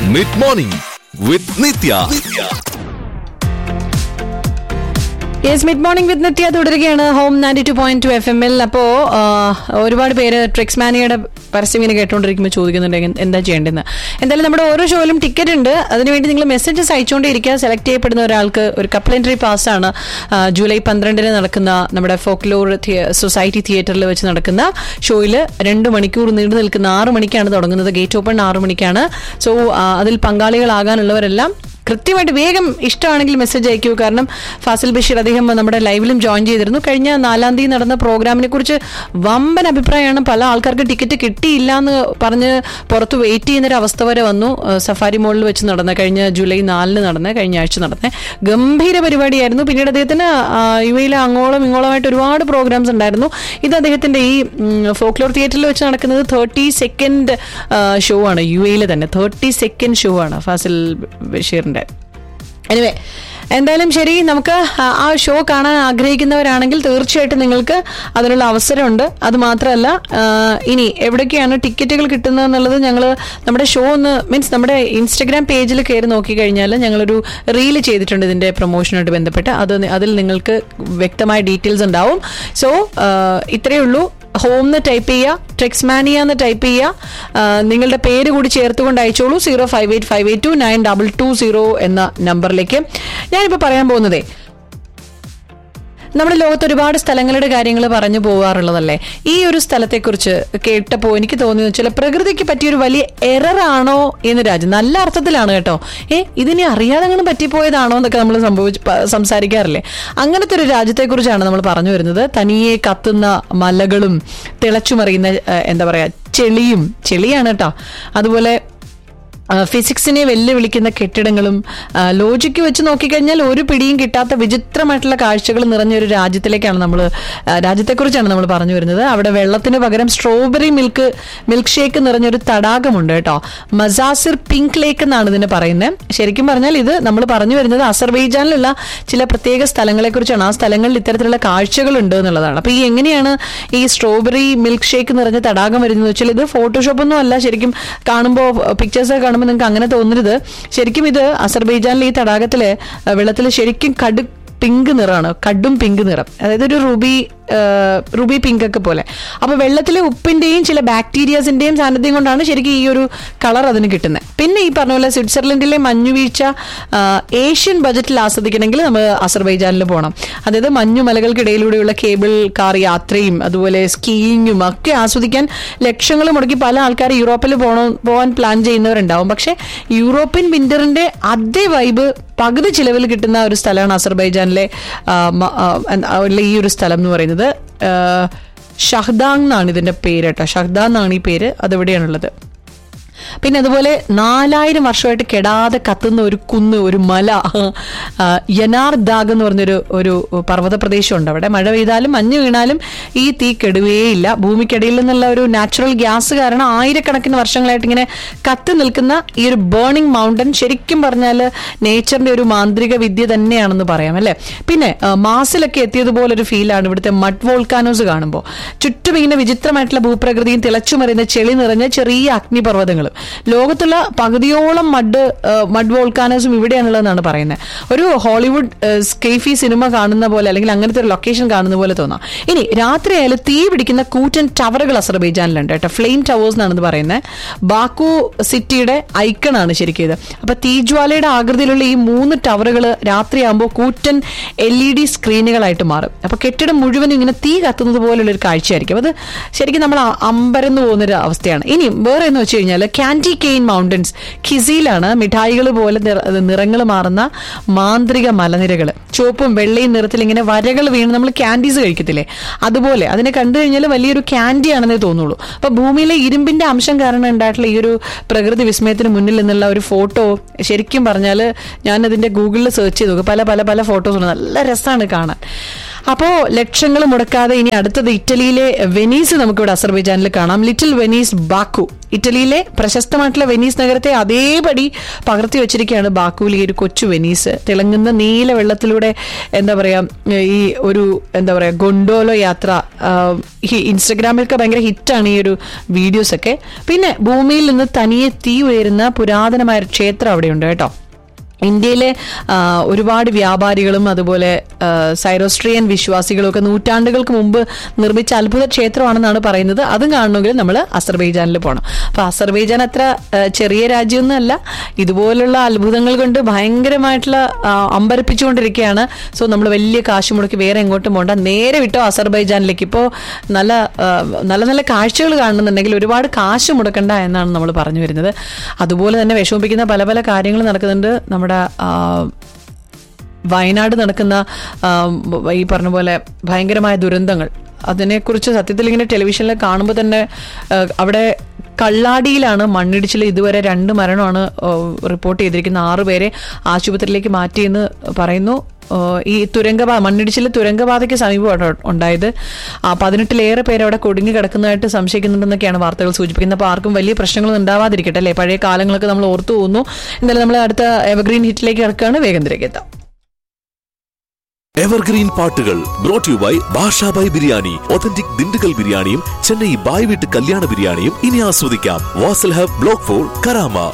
Mid morning with Nithya yes mid morning with Nithya തുടരുകയാണ് home ninety two point two F എമ്മിൽ അപ്പോ ആ, ഒരുപാട് പേര് ട്രിക്സ് മാനിയുടെ പരസ്യം ഇങ്ങനെ കേട്ടോണ്ടിരിക്കുമ്പോൾ ചോദിക്കുന്നുണ്ട് എങ്ങ- എന്താ ചെയ്യേണ്ടതെന്ന് എന്തായാലും നമ്മുടെ ഓരോ ഷോയിലും ടിക്കറ്റ് ഉണ്ട് അതിനുവേണ്ടി നിങ്ങൾ മെസ്സേജസ് അയച്ചുകൊണ്ടിരിക്കുക സെലക്ട് ചെയ്യപ്പെടുന്ന ഒരാൾക്ക് ഒരു കപ്ലൻറ്ററി പാസ് ആണ് ആ, ജൂലൈ പന്ത്രണ്ടിന് നടക്കുന്ന നമ്മുടെ ഫോക്ലോർ സൊസൈറ്റി തിയേറ്ററിൽ വെച്ച് നടക്കുന്ന ഷോയിൽ രണ്ട് മണിക്കൂർ നീണ്ടു നിൽക്കുന്ന ആറ് മണിക്കാണ് തുടങ്ങുന്നത് ഗേറ്റ് ഓപ്പൺ ആറ് മണിക്കാണ് സോ അതിൽ പങ്കാളികളാകാനുള്ളവരെല്ലാം കൃത്യമായിട്ട് വേഗം ഇഷ്ടമാണെങ്കിൽ മെസ്സേജ് അയക്കൂ കാരണം ഫാസിൽ ബഷീർ അദ്ദേഹം നമ്മുടെ ലൈവിലും ജോയിൻ ചെയ്തിരുന്നു കഴിഞ്ഞ നാലാം തീയതി നടന്ന പ്രോഗ്രാമിനെ കുറിച്ച് വമ്പൻ അഭിപ്രായമാണ് പല ആൾക്കാർക്ക് ടിക്കറ്റ് കിട്ടിയില്ല എന്ന് പറഞ്ഞ് പുറത്ത് വെയിറ്റ് ചെയ്യുന്ന ഒരു അവസ്ഥ വരെ വന്നു ഏഹ് സഫാരി മോളിൽ വെച്ച് നടന്ന കഴിഞ്ഞ ജൂലൈ നാലിന് നടന്ന കഴിഞ്ഞ ആഴ്ച നടന്ന ഗംഭീര പരിപാടിയായിരുന്നു പിന്നീട് അദ്ദേഹത്തിന് ആ, യു എയിലെ അങ്ങോളം ഇങ്ങോളമായിട്ട് ഒരുപാട് പ്രോഗ്രാംസ് ഉണ്ടായിരുന്നു ഇത് അദ്ദേഹത്തിന്റെ ഈ ഫോക്ലോർ തിയേറ്ററിൽ വെച്ച് നടക്കുന്നത് തേർട്ടി സെക്കൻഡ് ഷോ ആണ് യു എയിൽ തന്നെ തേർട്ടി സെക്കൻഡ് ഷോ ആണ് ഫാസിൽ ബഷീറിന്റെ എനിവേ എന്തായാലും ശരി നമുക്ക് ആ- ആ ഷോ കാണാൻ ആഗ്രഹിക്കുന്നവരാണെങ്കിൽ തീർച്ചയായിട്ടും നിങ്ങൾക്ക് അതിനുള്ള അവസരമുണ്ട് അത് മാത്രമല്ല ആ, ഇനി എവിടേക്കാണ് ടിക്കറ്റുകൾ കിട്ടുന്നത് എന്നുള്ളത് ഞങ്ങൾ നമ്മുടെ ഷോ ഒന്ന് മീൻസ് നമ്മുടെ ഇൻസ്റ്റഗ്രാം പേജിൽ കയറി നോക്കിക്കഴിഞ്ഞാൽ ഞങ്ങളൊരു റീല് ചെയ്തിട്ടുണ്ട് ഇതിന്റെ പ്രൊമോഷനായിട്ട് ബന്ധപ്പെട്ട് അത് നി- അതിൽ നിങ്ങൾക്ക് വ്യക്തമായ ഡീറ്റെയിൽസ് ഉണ്ടാവും സോ ഇത്രയേ ഉള്ളൂ ഹോം എന്ന് ടൈപ്പ് ചെയ്യുക ട്രിക്സ്മാനിയ എന്ന് ടൈപ്പ് ചെയ്യുക ആ, നിങ്ങളുടെ പേര് കൂടി ചേർത്തുകൊണ്ട് അയച്ചോളൂ zero five eight five eight two nine double two zero എന്ന നമ്പറിലേക്ക് ഞാനിപ്പോൾ പറയാൻ പോകുന്നതേ നമ്മുടെ ലോകത്ത് ഒരുപാട് സ്ഥലങ്ങളുടെ കാര്യങ്ങൾ പറഞ്ഞു പോവാറുള്ളതല്ലേ ഈ ഒരു സ്ഥലത്തെക്കുറിച്ച് കേട്ടപ്പോൾ എനിക്ക് തോന്നിയത് വെച്ചാൽ പ്രകൃതിക്ക് പറ്റിയൊരു വലിയ എററാണോ എന്ന് രാജ്യം നല്ല അർത്ഥത്തിലാണ് കേട്ടോ ഏ ഇതിനെ അറിയാതെ അങ്ങനെ പറ്റിപ്പോയതാണോ എന്നൊക്കെ നമ്മൾ സംഭവിച്ച് പ- സംസാരിക്കാറില്ലേ അങ്ങനത്തെ ഒരു രാജ്യത്തെക്കുറിച്ചാണ് നമ്മൾ പറഞ്ഞു വരുന്നത് തനിയെ കത്തുന്ന മലകളും തിളച്ചുമറിയുന്ന ഏ, എന്താ പറയാ ചെളിയും ചെളിയാണ് കേട്ടോ അതുപോലെ ആ, ഫിസിക്സിനെ വെല്ലുവിളിക്കുന്ന കെട്ടിടങ്ങളും ആ, ലോജിക്ക് വെച്ച് നോക്കിക്കഴിഞ്ഞാൽ ഒരു പിടിയും കിട്ടാത്ത വിചിത്രമായിട്ടുള്ള കാഴ്ചകൾ നിറഞ്ഞ ഒരു രാജ്യത്തിലേക്കാണ് നമ്മൾ രാജ്യത്തെക്കുറിച്ചാണ് നമ്മൾ പറഞ്ഞു വരുന്നത് അവിടെ വെള്ളത്തിന് പകരം സ്ട്രോബെറി മിൽക്ക് മിൽക്ക് ഷേക്ക് നിറഞ്ഞൊരു തടാകമുണ്ട് കേട്ടോ മസാസിർ പിങ്ക് ലേക്ക് എന്നാണ് ഇതിനെ പറയുന്നത് ശരിക്കും പറഞ്ഞാൽ ഇത് നമ്മൾ പറഞ്ഞു വരുന്നത് അസർബൈജാനിലുള്ള ചില പ്രത്യേക സ്ഥലങ്ങളെ കുറിച്ചാണ് ആ സ്ഥലങ്ങളിൽ ഇത്തരത്തിലുള്ള കാഴ്ചകൾ ഉണ്ട് എന്നുള്ളതാണ് അപ്പൊ ഈ എങ്ങനെയാണ് ഈ സ്ട്രോബെറി മിൽക്ക് ഷേക്ക് നിറഞ്ഞ തടാകം വരുന്നത് വെച്ചാൽ ഇത് ഫോട്ടോഷോപ്പ് ഒന്നും അല്ല ശരിക്കും കാണുമ്പോൾ പിക്ചേഴ്സ് ഒക്കെ കാണുമ്പോൾ നിങ്ങൾക്ക് അങ്ങനെ തോന്നരുത് ശരിക്കും ഇത് അസർബൈജാനിലെ ഈ തടാകത്തിലെ വെള്ളത്തിൽ ശരിക്കും കടു പിങ്ക് നിറമാണ് കടും പിങ്ക് നിറം അതായത് ഒരു റുബി റുബി പിങ്ക് ഒക്കെ പോലെ അപ്പൊ വെള്ളത്തിലെ ഉപ്പിന്റെയും ചില ബാക്ടീരിയാസിന്റെയും സാന്നിധ്യം കൊണ്ടാണ് ശരിക്കും ഈ ഒരു കളർ അതിന് കിട്ടുന്നത് പിന്നെ ഈ പറഞ്ഞ പോലെ സ്വിറ്റ്സർലൻഡിലെ മഞ്ഞുവീഴ്ച ആ, ഏഷ്യൻ ബജറ്റിൽ ആസ്വദിക്കണമെങ്കിൽ നമ്മൾ അസർബൈജാനിൽ പോകണം അതായത് മഞ്ഞുമലകൾക്കിടയിലൂടെയുള്ള കേബിൾ കാർ യാത്രയും അതുപോലെ സ്കീയിങ്ങും ഒക്കെ ആസ്വദിക്കാൻ ലക്ഷങ്ങൾ മുടക്കി പല ആൾക്കാർ യൂറോപ്പിൽ പോകണം പോകാൻ പ്ലാൻ ചെയ്യുന്നവരുണ്ടാവും പക്ഷെ യൂറോപ്യൻ വിന്ററിന്റെ അതേ വൈബ് പകുതി ചിലവിൽ കിട്ടുന്ന ഒരു സ്ഥലമാണ് അസർബൈജാനിലെ ആ, മ- ആ, എന്താ, ഉള്ള ഈ ഒരു സ്ഥലം എന്ന് പറയുന്നത് ആ, ഷഹ്ദാങ് എന്നാണ് ഇതിന്റെ പേര് കേട്ടോ ഷഹ്ദാങ് എന്നാണ് ഈ പേര് അതെവിടെയാണുള്ളത് പിന്നെ അതുപോലെ നാലായിരം വർഷമായിട്ട് കെടാതെ കത്തുന്ന ഒരു കുന്ന് ഒരു മല ആ, യനാർ ദാഗ് എന്ന് പറഞ്ഞൊരു ഒരു പർവ്വത പ്രദേശമുണ്ട് അവിടെ മഴ പെയ്താലും മഞ്ഞ് വീണാലും ഈ തീ കെടുകയേയില്ല ഭൂമിക്കടിയിൽ നിന്നുള്ള ഒരു നാച്ചുറൽ ഗ്യാസ് കാരണം ആയിരക്കണക്കിന് വർഷങ്ങളായിട്ട് ഇങ്ങനെ കത്തി നിൽക്കുന്ന ഈ ഒരു ബേണിംഗ് മൗണ്ടൻ ശരിക്കും പറഞ്ഞാൽ നേച്ചറിന്റെ ഒരു മാന്ത്രിക വിദ്യ തന്നെയാണെന്ന് പറയാം അല്ലെ പിന്നെ ആ, മാസിലൊക്കെ എത്തിയതുപോലെ ഒരു ഫീലാണ് ഇവിടുത്തെ മഡ് വോൾക്കാനോസ് കാണുമ്പോൾ ചുറ്റും ഇങ്ങനെ വിചിത്രമായിട്ടുള്ള ഭൂപ്രകൃതിയും തിളച്ചുമറിയുന്ന ചെളി നിറഞ്ഞ ചെറിയ അഗ്നിപർവ്വതങ്ങളും ലോകത്തുള്ള പകുതിയോളം മഡ് മഡ് വോൾക്കാനോസും ഇവിടെയാണുള്ളതെന്നാണ് പറയുന്നത് ഒരു ഹോളിവുഡ് സ്കേഫി സിനിമ കാണുന്ന പോലെ അല്ലെങ്കിൽ അങ്ങനത്തെ ഒരു ലൊക്കേഷൻ കാണുന്ന പോലെ തോന്നാം ഇനി രാത്രിയായാലും തീ പിടിക്കുന്ന കൂറ്റൻ ടവറുകൾ അസർബൈജാനിലുണ്ട് കേട്ടോ ഫ്ലെയിം ടവേഴ്സ് എന്നാണ് ഇത് പറയുന്നത് ബാക്കു സിറ്റിയുടെ ഐക്കൺ ആണ് ശരിക്കും ഇത് അപ്പൊ തീജ്വാലയുടെ ആകൃതിയിലുള്ള ഈ മൂന്ന് ടവറുകൾ രാത്രിയാകുമ്പോൾ കൂറ്റൻ എൽ ഇ ഡി സ്ക്രീനുകളായിട്ട് മാറും അപ്പൊ കെട്ടിടം മുഴുവനും ഇങ്ങനെ തീ കത്തുന്നത് പോലുള്ള ഒരു കാഴ്ചയായിരിക്കും അത് ശരിക്കും നമ്മൾ അ- അമ്പരന്ന് പോകുന്ന ഒരു അവസ്ഥയാണ് ഇനി വേറെ എന്ന് വെച്ച് കഴിഞ്ഞാൽ കാൻഡി കെയിൻ മൗണ്ടൻസ് ഖിസിയിലാണ് മിഠായികൾ പോലെ നിറങ്ങൾ മാറുന്ന മാന്ത്രിക മലനിരകൾ ചുവപ്പും വെള്ളയും നിറത്തിൽ ഇങ്ങനെ വരകൾ വീണ് നമ്മൾ ക്യാൻഡീസ് കഴിക്കത്തില്ലേ അതുപോലെ അതിനെ കണ്ടു കഴിഞ്ഞാൽ വലിയൊരു ക്യാൻഡി ആണെന്നേ തോന്നുള്ളൂ അപ്പൊ ഭൂമിയിലെ ഇരുമ്പിന്റെ അംശം കാരണം ഉണ്ടായിട്ടുള്ള ഈ ഒരു പ്രകൃതി വിസ്മയത്തിന് മുന്നിൽ നിന്നുള്ള ഒരു ഫോട്ടോ ശരിക്കും പറഞ്ഞാൽ ഞാൻ അതിന്റെ ഗൂഗിളിൽ സെർച്ച് ചെയ്തു നോക്കും. പല പല പല ഫോട്ടോസ് ഉണ്ട് നല്ല രസമാണ് കാണാൻ അപ്പോ ലക്ഷങ്ങൾ മുടക്കാതെ ഇനി അടുത്തത് ഇറ്റലിയിലെ വെനീസ് നമുക്കിവിടെ അസർബൈജാനിൽ കാണാം ലിറ്റിൽ വെനീസ് ബാക്കു ഇറ്റലിയിലെ പ്രശസ്ത പ്രശസ്തമായിട്ടുള്ള വെനീസ് നഗരത്തെ അതേപടി പകർത്തി വെച്ചിരിക്കുകയാണ് ബാക്കുവിൽ ഈ ഒരു കൊച്ചു വെനീസ് തിളങ്ങുന്ന നീല വെള്ളത്തിലൂടെ എന്താ പറയാ ഈ ഒരു എന്താ പറയാ ഗൊണ്ടോലോ യാത്ര ആ, ഈ ഇൻസ്റ്റഗ്രാമിലൊക്കെ ഭയങ്കര ഹിറ്റാണ് ഈ ഒരു വീഡിയോസ് ഒക്കെ പിന്നെ ഭൂമിയിൽ നിന്ന് തനിയെ തീ ഉയരുന്ന പുരാതനമായ ഒരു ക്ഷേത്രം അവിടെയുണ്ട് കേട്ടോ ഇന്ത്യയിലെ ആ, ഒരുപാട് വ്യാപാരികളും അതുപോലെ ആ, സൈറോസ്ട്രിയൻ വിശ്വാസികളും ഒക്കെ നൂറ്റാണ്ടുകൾക്ക് മുമ്പ് നിർമ്മിച്ച അത്ഭുത ക്ഷേത്രമാണെന്നാണ് പറയുന്നത് അതും കാണണമെങ്കിൽ നമ്മൾ അസർബൈജാനിൽ പോകണം അപ്പൊ അസർബൈജാൻ അത്ര ആ, ചെറിയ രാജ്യമൊന്നുമല്ല ഇതുപോലുള്ള അത്ഭുതങ്ങൾ കൊണ്ട് ഭയങ്കരമായിട്ടുള്ള ആ, അമ്പരപ്പിച്ചുകൊണ്ടിരിക്കുകയാണ് സോ നമ്മൾ വലിയ കാശ് മുടക്കി വേറെ എങ്ങോട്ടും പോകണ്ട നേരെ വിട്ടോ അസർബൈജാനിലേക്ക് ഇപ്പോൾ നല്ല ആ, നല്ല നല്ല കാഴ്ചകൾ കാണുന്നുണ്ടെങ്കിൽ ഒരുപാട് കാശ് മുടക്കണ്ട എന്നാണ് നമ്മൾ പറഞ്ഞു വരുന്നത് അതുപോലെ തന്നെ വിഷമിപ്പിക്കുന്ന പല പല കാര്യങ്ങൾ നടക്കുന്നുണ്ട് നമ്മുടെ ആ, വയനാട് നടക്കുന്ന ആ, ഈ പറഞ്ഞ പോലെ ഭയങ്കരമായ ദുരന്തങ്ങൾ അതിനെക്കുറിച്ച് സത്യത്തിൽ ഇങ്ങനെ ടെലിവിഷനിൽ കാണുമ്പോൾ തന്നെ ആ, അവിടെ കള്ളാടിയിലാണ് മണ്ണിടിച്ചിൽ ഇതുവരെ രണ്ട് മരണമാണ് ആ, റിപ്പോർട്ട് ചെയ്തിരിക്കുന്ന ആറ് പേരെ ആശുപത്രിയിലേക്ക് മാറ്റിയെന്ന് പറയുന്നു ആ, ഈ തുരങ്കപാത മണ്ണിടിച്ചിൽ തുരങ്കപാതയ്ക്ക് സമീപമാണ് ഉണ്ടായത് ആ പതിനെട്ടിലേറെ പേര് അവിടെ കുടുങ്ങി കിടക്കുന്നതായിട്ട് സംശയിക്കുന്നുണ്ടെന്നൊക്കെയാണ് വാർത്തകൾ സൂചിപ്പിക്കുന്നത് അപ്പോൾ ആർക്കും വലിയ പ്രശ്നങ്ങളൊന്നും ഉണ്ടാവാതിരിക്കട്ടെ അല്ലേ പഴയ കാലങ്ങളൊക്കെ നമ്മൾ ഓർത്തു പോകുന്നു എന്തായാലും നമ്മൾ അടുത്ത എവർഗ്രീൻ ഹിറ്റിലേക്ക് കിടക്കുകയാണ് വേഗം തിരക്ക് എത്താം എവർഗ്രീൻ പാട്ടുകൾ brought you by Basha by biryani authentic Dindigul ബിരിയാണിയും ചെന്നൈ ബായ് വീട്ട് കല്യാണ ബിരിയാണിയും ഇനി ആസ്വദിക്കാം Wasl hub block four Karama